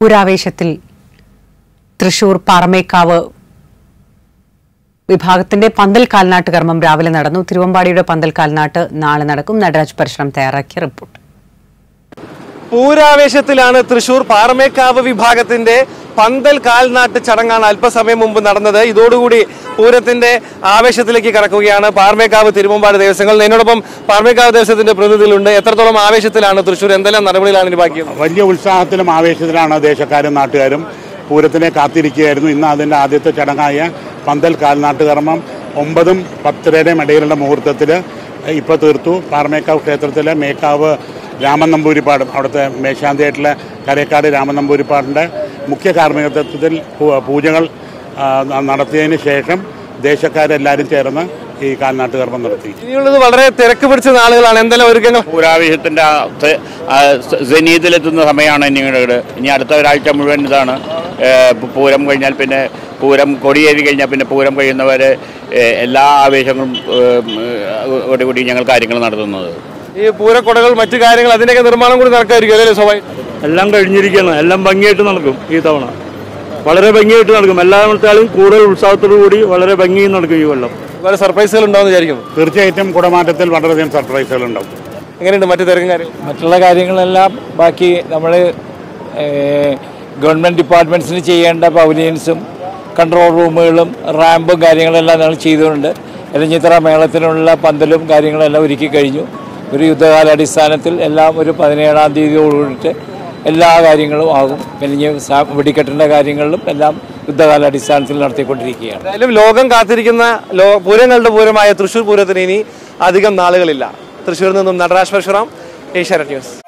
പൂരാവേശത്തിൽ തൃശൂർ പാറമേക്കാവ് വിഭാഗത്തിന്റെ പന്തൽ കാൽനാട്ട് കർമ്മം രാവിലെ നടന്നു തിരുവമ്പാടിയുടെ പന്തൽ കാൽനാട്ട് നാളെ നടക്കും നടരാജ് പരശുറാം തയ്യാറാക്കിയ റിപ്പോർട്ട് പൂരാവേശത്തിലാണ് തൃശൂർ പാറമേക്കാവ് വിഭാഗത്തിന്റെ പന്തൽ കാൽനാട്ട് ചടങ്ങാണ് അല്പസമയം മുമ്പ് നടന്നത് ഇതോടുകൂടി പൂരത്തിന്റെ ആവേശത്തിലേക്ക് കടക്കുകയാണ് പാറമേക്കാവ് തിരുവമ്പാട് ദേവസ്വങ്ങൾ എന്നോടൊപ്പം പാറമേക്കാവ് ദേവസ്വത്തിന്റെ പ്രതിനിധികളുണ്ട് എത്രത്തോളം ആവേശത്തിലാണ് തൃശൂർ എന്തെല്ലാം നടപടികളാണ് ഇനി ബാക്കിയത് വലിയ ഉത്സാഹത്തിലും ആവേശത്തിലാണ് ദേശക്കാരും നാട്ടുകാരും പൂരത്തിനെ കാത്തിരിക്കുകയായിരുന്നു ഇന്ന് അതിൻ്റെ ആദ്യത്തെ ചടങ്ങായ പന്തൽ കാൽനാട്ട് കർമ്മം ഒമ്പതും പത്തരയുടെയും ഇടയിലുള്ള മുഹൂർത്തത്തിൽ ഇപ്പോൾ തീർത്തു പാറമേക്കാവ് ക്ഷേത്രത്തിലെ മേക്കാവ് രാമൻ നമ്പൂരിപ്പാടും അവിടുത്തെ മേശാന്തിയായിട്ടുള്ള കരേക്കാട് രാമൻ നമ്പൂരിപ്പാടിൻ്റെ മുഖ്യ കാർമ്മികത്വത്തിൽ പൂ- പൂജകൾ ആ, നടത്തിയതിന് ശേഷം ദേശക്കാരെല്ലാവരും ചേർന്ന് ഈ കാൽനാട്ട് കർമ്മം നടത്തി ഇനിയുള്ളത് വളരെ തിരക്ക് പിടിച്ച നാളുകളാണ് എന്തെല്ലാം ഒരുക്കങ്ങൾ പൂരാവേശത്തിൻ്റെ ജനീതിലെത്തുന്ന സമയമാണ് നിങ്ങളുടെ ഇനി അടുത്ത ഒരാഴ്ച മുഴുവൻ ഇതാണ് ഏഹ് പൂ- പൂരം കഴിഞ്ഞാൽ പിന്നെ പൂരം കൊടിയേറി കഴിഞ്ഞാൽ പിന്നെ പൂരം കഴിയുന്നവരെ ഏഹ് എല്ലാ ആവേശങ്ങളും ഏഹ് കൂടി ഞങ്ങൾ കാര്യങ്ങൾ നടത്തുന്നത് ഈ പൂരക്കൊടകൾ മറ്റു കാര്യങ്ങൾ അതിന്റെയൊക്കെ നിർമ്മാണം കൂടി നടക്കായിരിക്കും അല്ലേ സ്വാഭാവികം എല്ലാം കഴിഞ്ഞിരിക്കുകയാണ് എല്ലാം ഭംഗിയായിട്ട് നടക്കും ഈ തവണ വളരെ ഭംഗിയായിട്ട് നടക്കും എല്ലാവരും കൂടുതൽ ഉത്സാഹത്തോടു കൂടി വളരെ ഭംഗിയിൽ നടക്കും ഈ കൊല്ലം വേറെ സർപ്രൈസുകൾ ഉണ്ടാവും വിചാരിക്കുന്നു തീർച്ചയായിട്ടും കുടമാറ്റത്തിൽ വളരെയധികം സർപ്രൈസുകളുണ്ടാവും എങ്ങനെയുണ്ട് മറ്റു തിരക്കും കാര്യങ്ങൾ മറ്റുള്ള കാര്യങ്ങളെല്ലാം ബാക്കി നമ്മൾ ഗവൺമെൻറ് ഡിപ്പാർട്ട്മെൻറ്റ്സിന് ചെയ്യേണ്ട പവലിയൻസും കൺട്രോൾ റൂമുകളും റാമ്പും കാര്യങ്ങളെല്ലാം നമ്മൾ ചെയ്തുകൊണ്ട് എലഞ്ഞിത്തറ മേളത്തിനുള്ള പന്തലും കാര്യങ്ങളെല്ലാം ഒരുക്കി കഴിഞ്ഞു ഒരു യുദ്ധകാലാടിസ്ഥാനത്തിൽ എല്ലാം ഒരു പതിനേഴാം തീയതിയോടുകൂടിയിട്ട് എല്ലാ കാര്യങ്ങളും ആകും മെലിഞ്ഞ് സാ- വെടിക്കെട്ടിൻ്റെ കാര്യങ്ങളിലും എല്ലാം യുദ്ധകാലാടിസ്ഥാനത്തിൽ നടത്തിക്കൊണ്ടിരിക്കുകയാണ് എന്തായാലും ലോകം കാത്തിരിക്കുന്ന ലോ പൂരങ്ങളുടെ പൂരമായ തൃശ്ശൂർ പൂരത്തിന് ഇനി അധികം നാളുകളില്ല തൃശ്ശൂരിൽ നിന്നും നടരാജ് പരശുറാം ഏഷ്യാനെറ്റ് ന്യൂസ്